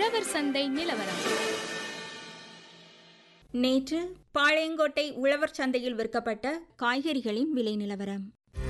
உழவர் சந்தை நிலவரம் நேற்று பாளையங்கோட்டை உழவர் சந்தையில் விற்கப்பட்ட காய்கறிகளின் விலை நிலவரம்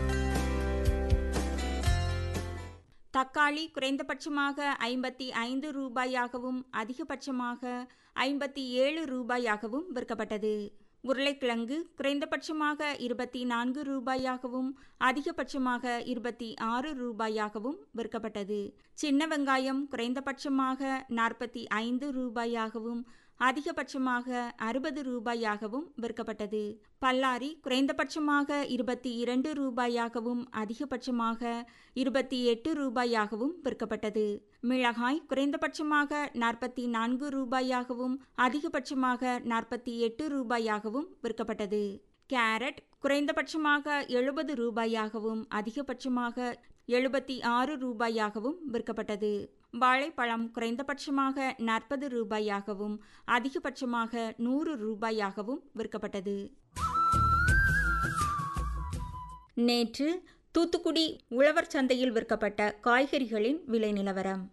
தக்காளி குறைந்தபட்சமாக ஐம்பத்தி ஐந்து ரூபாயாகவும் அதிகபட்சமாக ஐம்பத்தி ஏழு ரூபாயாகவும் விற்கப்பட்டது உருளைக்கிழங்கு குறைந்தபட்சமாக இருபத்தி நான்கு ரூபாயாகவும் அதிகபட்சமாக இருபத்தி ஆறு ரூபாயாகவும் விற்கப்பட்டது சின்ன வெங்காயம் குறைந்தபட்சமாக நாற்பத்தி ஐந்து ரூபாயாகவும் அதிகபட்சமாக அறுபது ரூபாயாகவும் விற்கப்பட்டது பல்லாரி குறைந்தபட்சமாக இருபத்தி இரண்டு ரூபாயாகவும் அதிகபட்சமாக இருபத்தி எட்டு ரூபாயாகவும் விற்கப்பட்டது மிளகாய் குறைந்தபட்சமாக நாற்பத்தி நான்கு ரூபாயாகவும் அதிகபட்சமாக நாற்பத்தி எட்டு ரூபாயாகவும் விற்கப்பட்டது கேரட் குறைந்தபட்சமாக எழுபது ரூபாயாகவும் அதிகபட்சமாக எழுபத்தி ஆறு ரூபாயாகவும் விற்கப்பட்டது வாழைப்பழம் குறைந்தபட்சமாக நாற்பது ரூபாயாகவும் அதிகபட்சமாக நூறு ரூபாயாகவும் விற்கப்பட்டது நேற்று தூத்துக்குடி உழவர் சந்தையில் விற்கப்பட்ட காய்கறிகளின் விலை நிலவரம்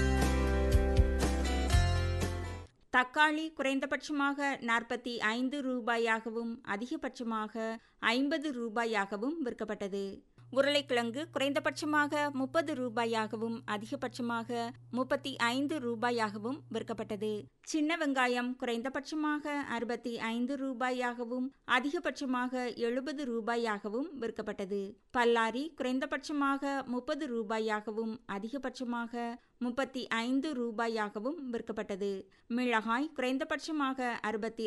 தக்காளி குறைந்தபட்சமாக நாற்பத்தி ஐந்து ரூபாயாகவும் அதிகபட்சமாக ஐம்பது ரூபாயாகவும் விற்கப்பட்டது உருளைக்கிழங்கு குறைந்தபட்சமாக முப்பது ரூபாயாகவும் அதிகபட்சமாக முப்பத்தி ஐந்து ரூபாயாகவும் விற்கப்பட்டது சின்ன வெங்காயம் குறைந்தபட்சமாக அறுபத்தி ஐந்து ரூபாயாகவும் அதிகபட்சமாக எழுபது ரூபாயாகவும் விற்கப்பட்டது பல்லாரி குறைந்தபட்சமாக முப்பது ரூபாயாகவும் அதிகபட்சமாக முப்பத்தி ஐந்து ரூபாயாகவும் விற்கப்பட்டது மிளகாய் குறைந்தபட்சமாக அறுபத்தி